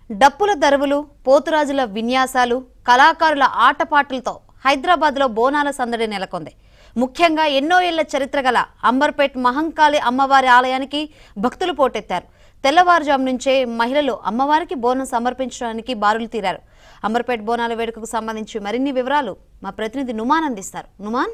డప్పుల దరువులు పోతురాజుల విన్యాసాలు కళాకారుల ఆటపాటలతో హైదరాబాద్లో బోనాల సందడి నెలకొంది ముఖ్యంగా ఎన్నో ఏళ్ల చరిత్ర గల అంబర్పేట్ మహంకాళి అమ్మవారి ఆలయానికి భక్తులు పోటెత్తారు తెల్లవారుజాము నుంచే మహిళలు అమ్మవారికి బోనం సమర్పించడానికి బారులు తీరారు అంబర్పేట్ బోనాల వేడుకకు సంబంధించి మరిన్ని వివరాలు మా ప్రతినిధి నుమాన్ అందిస్తారు నుమాన్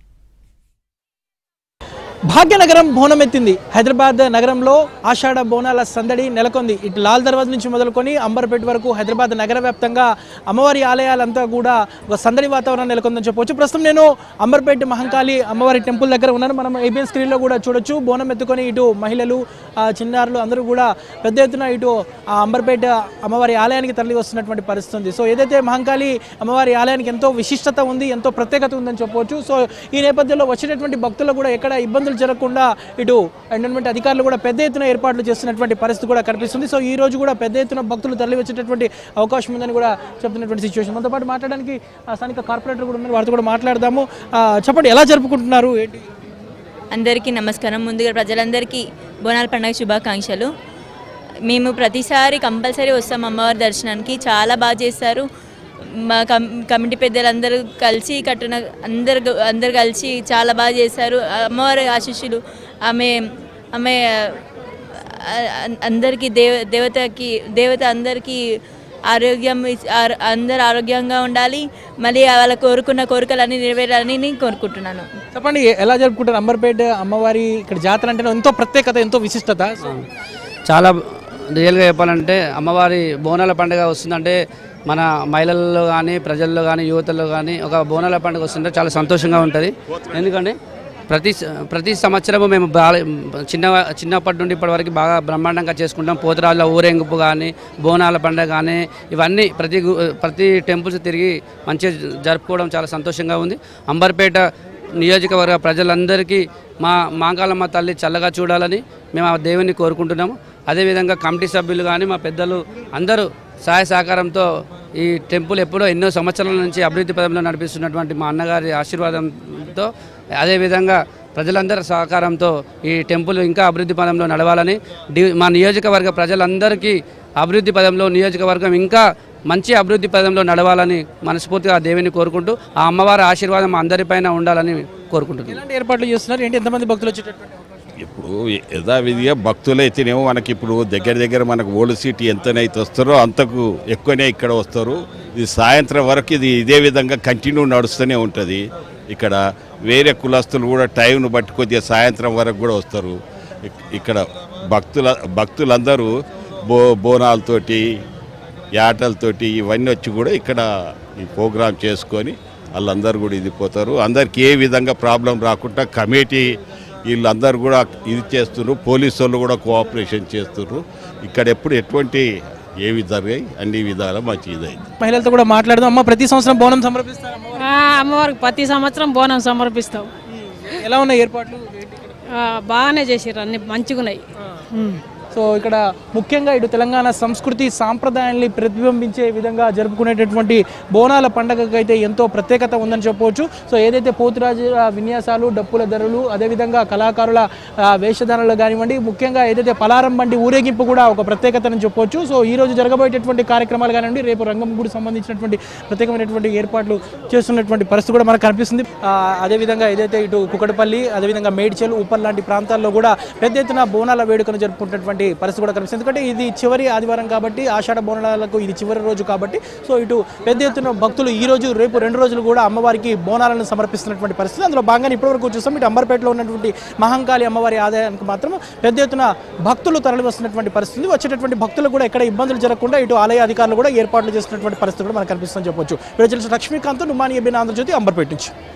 భాగ్యనగరం బోనమెత్తింది హైదరాబాద్ నగరంలో ఆషాఢ బోనాల సందడి నెలకొంది ఇటు లాల్ దర్వాజ్ నుంచి మొదలుకొని అంబర్పేట వరకు హైదరాబాద్ నగర వ్యాప్తంగా అమ్మవారి ఆలయాలంతా కూడా ఒక సందడి వాతావరణం నెలకొందని చెప్పవచ్చు ప్రస్తుతం నేను అంబర్పేట మహంకాళి అమ్మవారి టెంపుల్ దగ్గర ఉన్నాను మనం ఏబిఎన్ స్క్రీన్లో కూడా చూడొచ్చు బోనం ఎత్తుకొని ఇటు మహిళలు ఆ, చిన్నారులు అందరూ కూడా పెద్ద ఎత్తున ఇటు ఆ అంబర్పేట అమ్మవారి ఆలయానికి తరలి వస్తున్నటువంటి పరిస్థితి ఉంది సో ఏదైతే మహంకాళి అమ్మవారి ఆలయానికి ఎంతో విశిష్టత ఉంది ఎంతో ప్రత్యేకత ఉందని చెప్పవచ్చు సో ఈ నేపథ్యంలో వచ్చేటటువంటి భక్తులు కూడా ఎక్కడ ఇబ్బందులు జరగకుండా ఇటు ఎండోన్మెంట్ అధికారులు కూడా పెద్ద ఎత్తున ఏర్పాట్లు చేస్తున్నటువంటి పరిస్థితి కూడా కనిపిస్తుంది సో ఈ రోజు కూడా పెద్ద ఎత్తున భక్తులు తరలి వచ్చేటటువంటి అవకాశం ఉందని కూడా చెప్తున్నటువంటి సిచ్యువేషన్ మనతో పాటు మాట్లాడడానికి ఆ స్థానిక కార్పొరేటర్ కూడా ఉన్నారు వారితో కూడా మాట్లాడదాము ఆ, చెప్పండి ఎలా జరుపుకుంటున్నారు ఏంటి అందరికీ నమస్కారం ముందుగా ప్రజలందరికీ బోనాల పండుగ శుభాకాంక్షలు మేము ప్రతిసారి కంపల్సరీ వస్తాం అమ్మవారి దర్శనానికి చాలా బాగా చేస్తారు మా కం కమిటీ పెద్దలందరూ కలిసి కట్టిన అందరు అందరు కలిసి చాలా బాగా చేస్తారు అమ్మవారి ఆశీస్సులు ఆమె ఆమె ఆ, అందరికీ దేవ దేవతకి దేవత అందరికీ ఆరోగ్యం ఇచ్- ఆరో- అందరు ఆరోగ్యంగా ఉండాలి మళ్ళీ వాళ్ళ కోరుకున్న కోరికలన్నీ నెరవేరాలని నేను కోరుకుంటున్నాను చెప్పండి ఎలా జరుపుకుంటారు అంబర్పేట అమ్మవారి ఇక్కడ జాతర అంటే ఎంతో ప్రత్యేకత ఎంతో విశిష్టత సో చాలా రియల్గా చెప్పాలంటే అమ్మవారి బోనాల పండుగ వస్తుందంటే మన మహిళల్లో కానీ ప్రజల్లో కానీ యువతల్లో కానీ ఒక బోనాల పండుగ వస్తుంటే చాలా సంతోషంగా ఉంటుంది ఎందుకంటే ప్రతి స- ప్రతి సంవత్సరము మేము బాగా చిన్న చిన్నప్పటి నుండి ఇప్పటి వరకు బాగా బ్రహ్మాండంగా చేసుకుంటాం పోతరాజుల ఊరేగింపు కానీ బోనాల పండుగ కానీ ఇవన్నీ ప్రతి గు- ప్రతి టెంపుల్స్ తిరిగి మంచిగా జరుపుకోవడం చాలా సంతోషంగా ఉంది అంబర్పేట నియోజకవర్గ ప్రజలందరికీ మా మాంకాలమ్మ తల్లి చల్లగా చూడాలని మేము ఆ దేవుని కోరుకుంటున్నాము అదేవిధంగా కమిటీ సభ్యులు కానీ మా పెద్దలు అందరూ సహాయ సహకారంతో ఈ టెంపుల్ ఎప్పుడో ఎన్నో సంవత్సరాల నుంచి అభివృద్ధి పదంలో నడిపిస్తున్నటువంటి మా అన్నగారి ఆశీర్వాదంతో అదేవిధంగా ప్రజలందరి సహకారంతో ఈ టెంపుల్ ఇంకా అభివృద్ధి పదంలో నడవాలని డి మా నియోజకవర్గ ప్రజలందరికీ అభివృద్ధి పదంలో నియోజకవర్గం ఇంకా మంచి అభివృద్ధి పదంలో నడవాలని మనస్ఫూర్తిగా ఆ దేవిని కోరుకుంటూ ఆ అమ్మవారి ఆశీర్వాదం మా అందరిపైన ఉండాలని కోరుకుంటున్నాను ఎలాంటి ఏర్పాట్లు చేస్తున్నారు ఏంటి ఎంతమంది భక్తులు వచ్చేటటువంటి అవకాశం? ఇప్పుడు యథావిధిగా భక్తులైతేనేమో మనకి ఇప్పుడు దగ్గర దగ్గర మనకు ఓల్డ్ సిటీ ఎంతనైతే వస్తారో అంతకు ఎక్కువనే ఇక్కడ వస్తారు ఇది సాయంత్రం వరకు ఇది ఇదే విధంగా కంటిన్యూ నడుస్తూనే ఉంటుంది ఇక్కడ వేరే కులస్తులు కూడా టైంను బట్టి కొద్దిగా సాయంత్రం వరకు కూడా వస్తారు ఇక్- ఇక్కడ భక్తుల భక్తులందరూ బో బోనాలతోటి యాటలతోటి ఇవన్నీ వచ్చి కూడా ఇక్కడ ఈ ప్రోగ్రాం చేసుకొని వాళ్ళందరూ కూడా ఇది పోతారు అందరికి ఏ విధంగా ప్రాబ్లం రాకుండా కమిటీ వీళ్ళందరూ కూడా ఇది చేస్తున్నారు పోలీసు వాళ్ళు కూడా కోఆపరేషన్ చేస్తున్నారు ఇక్కడ ఎప్పుడు ఎటువంటి ఏవి జరిగాయి అన్ని విధాలా మంచి ఇదైంది మహిళలతో కూడా మాట్లాడదాం అమ్మ ప్రతి సంవత్సరం బోనం సమర్పిస్తారు అమ్మవారికి. ఆ, అమ్మవారికి ప్రతి సంవత్సరం బోనం సమర్పిస్తాం ఎలా ఉన్నాయి ఏర్పాట్లు ఏంటి ఇక్కడ? ఆ, బాగానే చేసిర్రు అన్ని మంచిగా ఉన్నాయి ఉమ్. సో ఇక్కడ ముఖ్యంగా ఇటు తెలంగాణ సంస్కృతి సాంప్రదాయాల్ని ప్రతిబింబించే విధంగా జరుపుకునేటటువంటి బోనాల పండగకు అయితే ఎంతో ప్రత్యేకత ఉందని చెప్పవచ్చు సో ఏదైతే పోతురాజుల విన్యాసాలు డప్పుల ధరలు అదేవిధంగా కళాకారుల ఆ, వేషధారణలు కానివ్వండి ముఖ్యంగా ఏదైతే పలారం బండి ఊరేగింపు కూడా ఒక ప్రత్యేకతని చెప్పవచ్చు సో ఈ రోజు జరగబోయేటటువంటి కార్యక్రమాలు కానివ్వండి రేపు రంగం గుడి సంబంధించినటువంటి ప్రత్యేకమైనటువంటి ఏర్పాట్లు చేస్తున్నటువంటి పరిస్థితి కూడా మనకు కనిపిస్తుంది ఆ, అదేవిధంగా ఏదైతే ఇటు కుకటపల్లి అదేవిధంగా మేడ్చల్ ఉప్పల్ లాంటి ప్రాంతాల్లో కూడా పెద్ద ఎత్తున బోనాల వేడుకను జరుపుకుంటున్నటువంటి పరిస్థితి కూడా కనిపిస్తుంది ఎందుకంటే ఇది చివరి ఆదివారం కాబట్టి ఆషాఢ బోనాలకు ఇది చివరి రోజు కాబట్టి సో ఇటు పెద్ద ఎత్తున భక్తులు ఈ రోజు రేపు రెండు రోజులు కూడా అమ్మవారికి బోనాలను సమర్పిస్తున్నటువంటి పరిస్థితి అందులో భాగంగా ఇప్పటివరకు చూస్తాం ఇటు అంబర్పేటలో ఉన్నటువంటి మహంకాళి అమ్మవారి ఆదాయానికి మాత్రం పెద్ద ఎత్తున భక్తులు తరలి వస్తున్నటువంటి పరిస్థితి వచ్చేటటువంటి భక్తులు కూడా ఎక్కడ ఇబ్బందులు జరగకుండా ఇటు ఆలయ అధికారులు కూడా ఏర్పాట్లు చేస్తున్నటువంటి పరిస్థితి కూడా మనకు కనిపిస్తుందని చెప్పొచ్చు విడుదల లక్ష్మీకాంత్ నుమాని ఎబిన్ ఆంధ్రజ్యోతి అంబర్పేట నుంచి